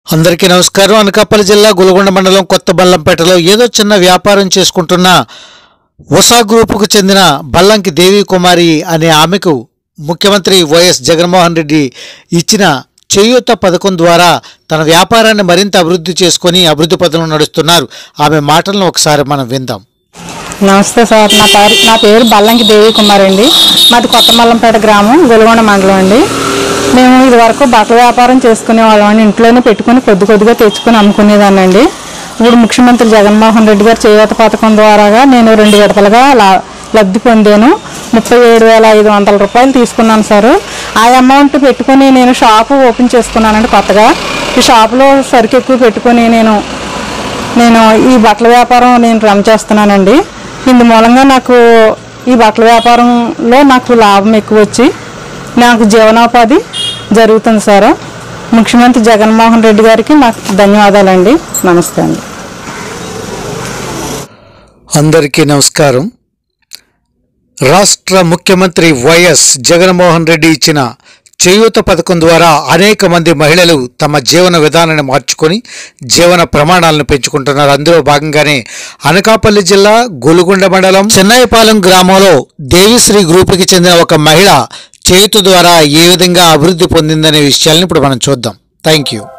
అందరికీ నమస్కారం అనకాపల్లి జిల్లా గులగొండ మండలం కొత్త బల్లంపేటలో ఏదో చిన్న వ్యాపారం చేసుకుంటున్న ఉషా గ్రూపుకు చెందిన బల్లంకి దేవి కుమారి అనే ఆమెకు ముఖ్యమంత్రి వైఎస్ జగన్మోహన్ రెడ్డి ఇచ్చిన చేయూత పథకం ద్వారా తన వ్యాపారాన్ని మరింత అభివృద్ధి చేసుకొని అభివృద్ధి పథంలో నడుస్తున్నారు ఆమె మాటలను ఒకసారి మనం విందాం నమస్తే సార్ నా పేరు నా పేరు బల్లంకి దేవి కుమార్ అండి మాది కొత్త మల్లంపేట గ్రామం గొలగొండ మండలం అండి మేము ఇది వరకు బట్టల వ్యాపారం చేసుకునే వాళ్ళం అండి ఇంట్లోనే పెట్టుకుని కొద్ది కొద్దిగా తెచ్చుకొని అమ్ముకునేదాన్ని అండి ఇప్పుడు ముఖ్యమంత్రి జగన్మోహన్ రెడ్డి గారు చేయూత పథకం ద్వారాగా నేను రెండు విడతలుగా లా- లబ్ధి పొందాను ముప్పై ఏడు వేల ఐదు వందల రూపాయలు తీసుకున్నాను సార్ ఆ అమౌంట్ పెట్టుకొని నేను షాపు ఓపెన్ చేసుకున్నానండి కొత్తగా ఈ షాపులో సరుకు ఎక్కువ పెట్టుకొని నేను నేను ఈ బట్టల వ్యాపారం నేను రన్ చేస్తున్నానండి ఇందు మూలంగా నాకు ఈ బట్టల వ్యాపారంలో నాకు లాభం ఎక్కువ వచ్చి నాకు జీవనోపాధి జరుగుతుంది సార్ ముఖ్యమంత్రి జగన్మోహన్ రెడ్డి గారికి నాకు ధన్యవాదాలండి నమస్తే అండి అందరికీ నమస్కారం రాష్ట్ర ముఖ్యమంత్రి వైఎస్ జగన్మోహన్ రెడ్డి ఇచ్చిన చేయూత పథకం ద్వారా అనేక మంది మహిళలు తమ జీవన విధానాన్ని మార్చుకొని జీవన ప్రమాణాలను పెంచుకుంటున్నారు అందులో భాగంగానే అనకాపల్లి జిల్లా గొలుగొండ మండలం చెన్నైపాలెం గ్రామంలో దేవిశ్రీ గ్రూపుకి చెందిన ఒక మహిళ చేయూత ద్వారా ఏ విధంగా అభివృద్ధి పొందిందనే విషయాలను ఇప్పుడు మనం చూద్దాం థ్యాంక్ యూ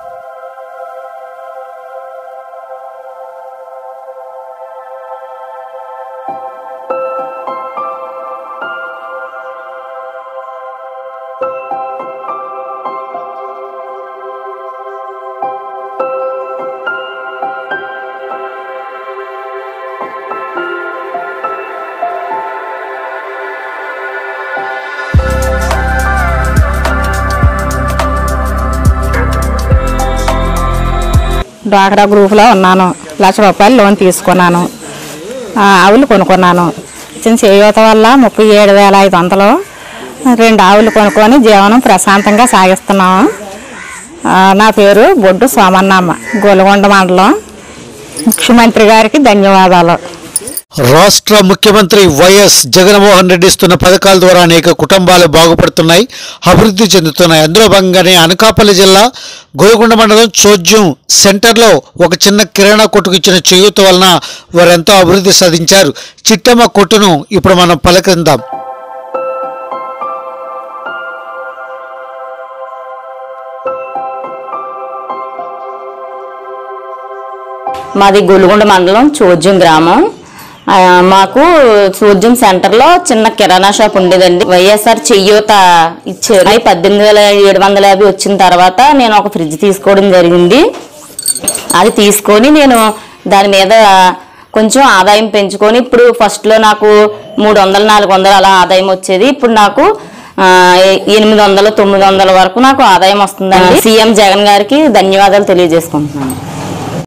డ్వాక్రా గ్రూప్లో ఉన్నాను లక్ష రూపాయలు లోన్ తీసుకున్నాను ఆ, ఆవులు కొనుక్కున్నాను ఇచ్చిన చేయూత వల్ల ముప్పై ఏడు వేల ఐదు వందలు రెండు ఆవులు కొనుక్కొని జీవనం ప్రశాంతంగా సాగిస్తున్నాము ఆ, నా పేరు బొడ్డు సోమన్నమ్మ గొలగొండ మండలం ముఖ్యమంత్రి గారికి ధన్యవాదాలు రాష్ట్ర ముఖ్యమంత్రి వైఎస్ జగన్మోహన్ రెడ్డి ఇస్తున్న పథకాల ద్వారా అనేక కుటుంబాలు బాగుపడుతున్నాయి అభివృద్ధి చెందుతున్నాయి అందులో భాగంగానే అనకాపల్లి జిల్లా గోయకొండ మండలం చోద్యం సెంటర్లో ఒక చిన్న కిరాణా కొట్టుకు ఇచ్చిన చేయూత వలన వారు ఎంతో అభివృద్ధి సాధించారు చిట్టమ్మ కొట్టును ఇప్పుడు మనం పలకరిందాం మాది గొలుగొండ మండలం చోద్యం గ్రామం ఆ, మాకు చోద్యం సెంటర్లో చిన్న కిరాణా షాప్ ఉండేదండి వైఎస్ఆర్ చెయ్యూత ఇచ్చారు అవి పద్దెనిమిది వేల ఏడు వందల యాభై వచ్చిన తర్వాత నేను ఒక ఫ్రిడ్జ్ తీసుకోవడం జరిగింది అది తీసుకొని నేను దాని మీద కొంచెం ఆదాయం పెంచుకొని ఇప్పుడు ఫస్ట్లో నాకు మూడు వందలు నాలుగు వందలు అలా ఆదాయం వచ్చేది ఇప్పుడు నాకు ఆ, ఎ- ఎనిమిది వందలు తొమ్మిది వందల వరకు నాకు ఆదాయం వస్తుందండి సీఎం జగన్ గారికి ధన్యవాదాలు తెలియజేసుకుంటున్నాను